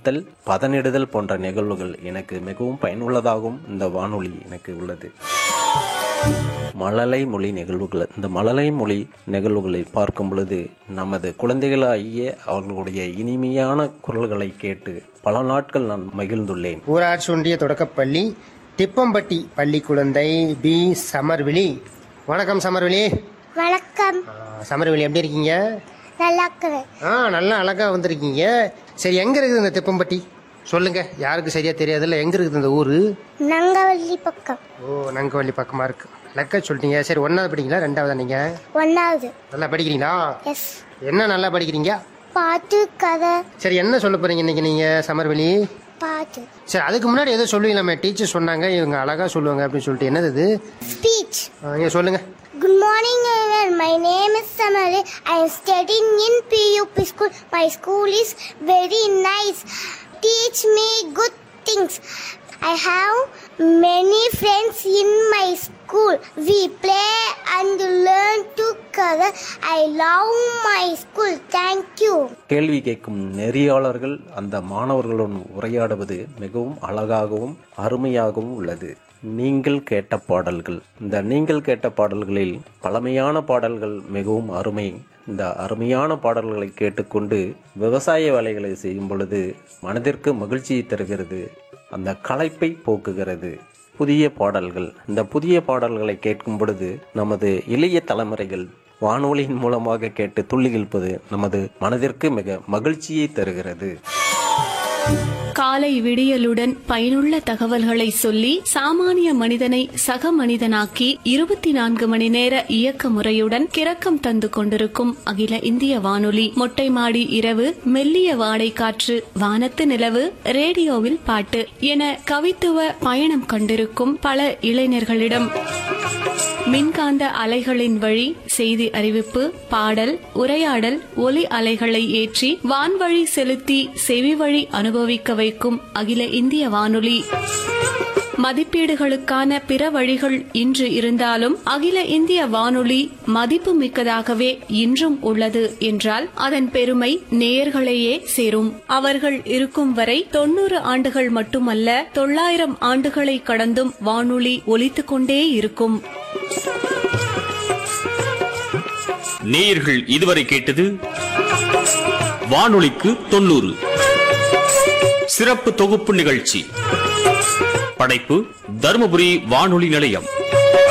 வளர்த்தல் பதனிடுதல் போன்ற நிகழ்வுகள் எனக்கு மிகவும் பயனுள்ளதாகவும் இந்த வானொலி எனக்கு உள்ளது மழலை மொழி நிகழ்வுகள் இந்த மழலை மொழி நிகழ்வுகளை பார்க்கும் பொழுது நமது குழந்தைகளாகிய அவர்களுடைய இனிமையான குரல்களை கேட்டு பல நாட்கள் நான் மகிழ்ந்துள்ளேன் ஊராட்சி ஒன்றிய தொடக்கப்பள்ளி திப்பம்பட்டி பள்ளி குழந்தை பி சமர்விழி வணக்கம் சமர்விழி வணக்கம் ஆ, சமர்விழி எப்படி இருக்கீங்க நல்லா இருக்கிறேன் ஆ நல்லா அழகா வந்திருக்கீங்க சரி எங்க இருக்குது இந்த திப்பம்பட்டி சொல்லுங்க யாருக்கு சரியா தெரியாதுல்ல எங்க இருக்குது இந்த ஊரு நங்கவள்ளி பக்கம் ஓ நங்கவள்ளி பக்கமா இருக்கு லக்க சொல்லிட்டீங்க சரி ஒன்னாவது படிக்கிறீங்களா ரெண்டாவதா நீங்க ஒன்னாவது நல்லா படிக்கிறீங்களா எஸ் என்ன நல்லா படிக்கிறீங்க பாட்டு கதை சரி என்ன சொல்ல போறீங்க இன்னைக்கு நீங்க சமர்வெளி பாட்டு சரி அதுக்கு முன்னாடி ஏதோ சொல்லுவீங்களாமே டீச்சர் சொன்னாங்க இவங்க அழகா சொல்லுவாங்க அப்படின்னு சொல்லிட்டு என்னது இது ஸ்பீச் ஆ, நீங்க சொல்லுங்க Good morning everyone. My name is Samali. I am studying in PUP school. My school is very nice. Teach me good things. I have many friends in my school. We play and learn together. I love my school. Thank you. கேள்வி கேட்கும் நெறியாளர்கள் அந்த மாணவர்களுடன் உரையாடுவது மிகவும் அழகாகவும் அருமையாகவும் உள்ளது நீங்கள் கேட்ட பாடல்கள் இந்த நீங்கள் கேட்ட பாடல்களில் பழமையான பாடல்கள் மிகவும் அருமை இந்த அருமையான பாடல்களை கேட்டுக்கொண்டு விவசாய வேலைகளை செய்யும் பொழுது மனதிற்கு மகிழ்ச்சியை தருகிறது அந்த களைப்பை போக்குகிறது புதிய பாடல்கள் இந்த புதிய பாடல்களை கேட்கும் பொழுது நமது இளைய தலைமுறைகள் வானொலியின் மூலமாக கேட்டு துள்ளி இழுப்பது நமது மனதிற்கு மிக மகிழ்ச்சியை தருகிறது காலை விடியலுடன் பயனுள்ள தகவல்களை சொல்லி சாமானிய மனிதனை சக மனிதனாக்கி இருபத்தி நான்கு மணி நேர இயக்க முறையுடன் கிறக்கம் தந்து கொண்டிருக்கும் அகில இந்திய வானொலி மொட்டை மாடி இரவு மெல்லிய வாடை காற்று வானத்து நிலவு ரேடியோவில் பாட்டு என கவித்துவ பயணம் கண்டிருக்கும் பல இளைஞர்களிடம் மின்காந்த அலைகளின் வழி செய்தி அறிவிப்பு பாடல் உரையாடல் ஒலி அலைகளை ஏற்றி வான்வழி செலுத்தி செவி வழி அனுபவிக்க வைக்கும் அகில இந்திய வானொலி மதிப்பீடுகளுக்கான பிற வழிகள் இன்று இருந்தாலும் அகில இந்திய வானொலி மதிப்பு மிக்கதாகவே இன்றும் உள்ளது என்றால் அதன் பெருமை நேயர்களையே சேரும் அவர்கள் இருக்கும் வரை தொன்னூறு ஆண்டுகள் மட்டுமல்ல தொள்ளாயிரம் ஆண்டுகளை கடந்தும் வானொலி ஒலித்துக் கொண்டே இருக்கும் நேயர்கள் இதுவரை கேட்டது வானொலிக்கு தொண்ணூறு சிறப்பு தொகுப்பு நிகழ்ச்சி படைப்பு தருமபுரி வானொலி நிலையம்